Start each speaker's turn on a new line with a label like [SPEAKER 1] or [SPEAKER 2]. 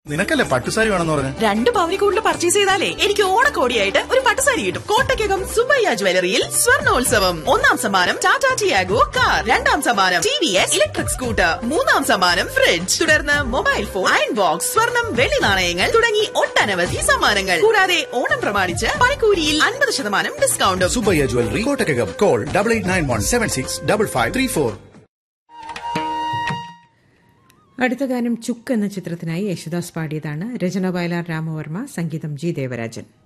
[SPEAKER 1] നിനക്കല്ലേ പട്ടുസാരി വേണമെന്ന് പറഞ്ഞു
[SPEAKER 2] രണ്ട് പവനി കൂടുതൽ പർച്ചേസ് ചെയ്താലേ എനിക്ക് ഓണക്കോടിയായിട്ട് ഒരു പട്ടുസാരി കിട്ടും കോട്ടയ്ക്കകം സുബയ്യ ജ്വല്ലറിയിൽ സ്വർണോത്സവം ഒന്നാം സമ്മാനം ടാറ്റാ ടിയാഗോ കാർ രണ്ടാം സമ്മാനം T V S electric scooter മൂന്നാം സമ്മാനം ഫ്രിഡ്ജ് തുടർന്ന് മൊബൈൽ ഫോൺ അയൺ ബോക്സ് സ്വർണം വെള്ളി നാണയങ്ങൾ തുടങ്ങി ഒട്ടനവധി സമ്മാനങ്ങൾ കൂടാതെ ഓണം പ്രമാണിച്ച് പണിക്കൂലിയിൽ അൻപത് ശതമാനം ഡിസ്കൗണ്ടും
[SPEAKER 1] Subbayya jewellery Kottakkakam call double eight nine one seven six double five three four
[SPEAKER 3] അടുത്ത ഗാനം ചുക്ക് എന്ന ചിത്രത്തിനായി യേശുദാസ് പാടിയതാണ് രചന വയലാർ രാമവർമ്മ സംഗീതം ജി ദേവരാജൻ